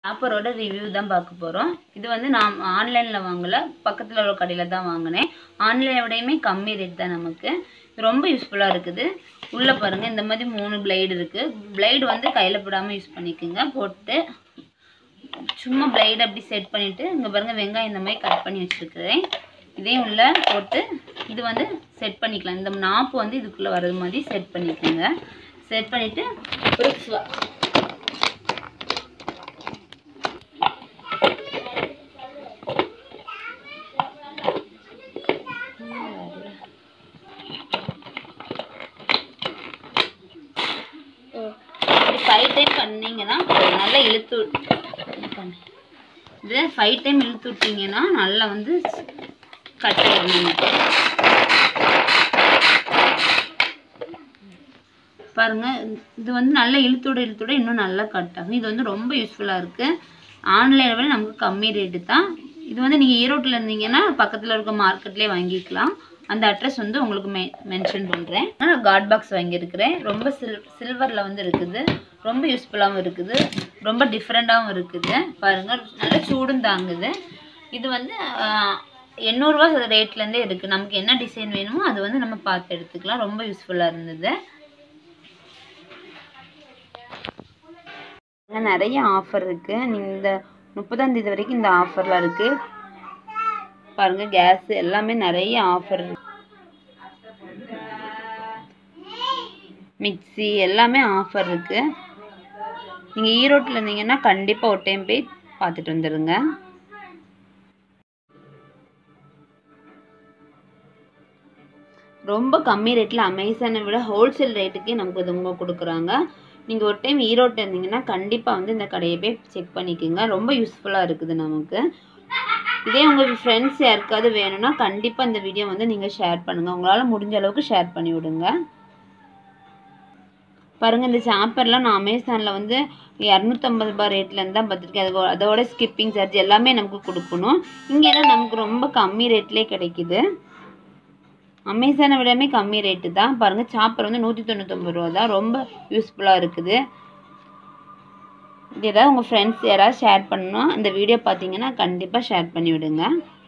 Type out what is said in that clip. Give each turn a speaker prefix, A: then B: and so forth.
A: சாப்பரோட review தான் பார்க்க போகிறோம் இது வந்து நான் ஆன்லைனில் வாங்கலை பக்கத்தில் உள்ள கடையில் தான் வாங்கினேன் ஆன்லைனை விடையுமே கம்மி ரேட் தான் நமக்கு இது ரொம்ப யூஸ்ஃபுல்லாக இருக்குது உள்ளே பாருங்கள் இந்த மாதிரி மூணு பிளைடு இருக்குது பிளைடு வந்து கையில் போடாமல் யூஸ் பண்ணிக்கோங்க போட்டு சும்மா பிளைடு அப்படி செட் பண்ணிவிட்டு இங்கே பாருங்கள் வெங்காயம் இந்த மாதிரி கட் பண்ணி வச்சுருக்கிறேன் இதையும் உள்ளே போட்டு இது வந்து செட் பண்ணிக்கலாம் இந்த நாப்பு வந்து இதுக்குள்ளே வர்றது மாதிரி செட் பண்ணிக்கோங்க செட் பண்ணிவிட்டு ஒரு ஸ்வ- இப்படி ஃபைவ் டைம் பண்ணீங்கன்னா நல்லா இழுத்து இது பண்ணு. இது ஃபைவ் டைம் இழுத்து விட்டீங்கன்னா நல்லா வந்து கட் ஆயிடணும் பாருங்க இது வந்து நல்லா இழுத்துட இழுத்துட இன்னும் நல்லா கட் ஆகும் இது வந்து ரொம்ப யூஸ்ஃபுல்லாக இருக்குது ஆன்லைனை விட நமக்கு கம்மி ரேட்டு தான் இது வந்து நீங்கள் ஈரோட்டில் இருந்தீங்கன்னா பக்கத்தில் இருக்க மார்க்கெட்லேயே வாங்கிக்கலாம் அந்த அட்ரஸ் வந்து உங்களுக்கு மெ மென்ஷன் பண்ணுறேன் நான் காட் பாக்ஸ் வாங்கியிருக்கிறேன் ரொம்ப சில் சில்வரில் வந்து இருக்குது ரொம்ப யூஸ்ஃபுல்லாகவும் இருக்குது ரொம்ப டிஃப்ரெண்ட்டாகவும் இருக்குது பாருங்கள் நல்ல சூடும் தாங்குது இது வந்து ஆஹ், எண்ணூறுரூவா ரேட்லேருந்தே இருக்குது நமக்கு என்ன டிசைன் வேணுமோ அது வந்து நம்ம பார்த்து எடுத்துக்கலாம் ரொம்ப யூஸ்ஃபுல்லாக இருந்தது இங்க நிறைய ஆஃபர் இருக்கு நீங்க இந்த முப்பதாம் தேதி வரைக்கும் இந்த ஆஃபர்லாம் இருக்கு பாருங்க கேஸ் எல்லாமே நிறைய ஆஃபர் மிக்ஸி எல்லாமே ஆஃபர் இருக்கு நீங்க ஈரோட்டில் இருந்தீங்கன்னா கண்டிப்பா ஒரு டைம் போய் பார்த்துட்டு வந்துடுங்க ரொம்ப கம்மி ரேட்டில் அமேசானை விட ஹோல்சேல் ரேட்டுக்கே நமக்கு இது இவங்க கொடுக்குறாங்க நீங்கள் ஒரு டைம் ஈரோட்டில் இருந்தீங்கன்னா கண்டிப்பாக வந்து இந்த கடையை போய் செக் பண்ணிக்கோங்க ரொம்ப யூஸ்ஃபுல்லாக இருக்குது நமக்கு இதே உங்கள் ஃப்ரெண்ட்ஸ் யாருக்காவது வேணும்னா கண்டிப்பாக இந்த வீடியோ வந்து நீங்கள் ஷேர் பண்ணுங்கள் உங்களால் முடிஞ்ச அளவுக்கு ஷேர் பண்ணி விடுங்க பாருங்கள் இந்த சாப்பர்லாம் நான் அமேசானில் வந்து இரநூத்தம்பது ரூபாய் ரேட்லேருந்து தான் பார்த்துருக்கேன் அது அதோட ஸ்கிப்பிங் சார்ஜ் எல்லாமே நமக்கு கொடுக்கணும் இங்கேனா நமக்கு ரொம்ப கம்மி ரேட்லேயே கிடைக்குது அமேசானை விடமே கம்மி ரேட்டு தான் பாருங்கள் சாப்பர் வந்து நூற்றி தொண்ணூத்தொம்பது ரூபா தான் ரொம்ப யூஸ்ஃபுல்லாக இருக்குது இது ஏதாவது உங்கள் ஃப்ரெண்ட்ஸ் யாராவது ஷேர் பண்ணணும் இந்த வீடியோ பார்த்தீங்கன்னா கண்டிப்பாக ஷேர் பண்ணி விடுங்க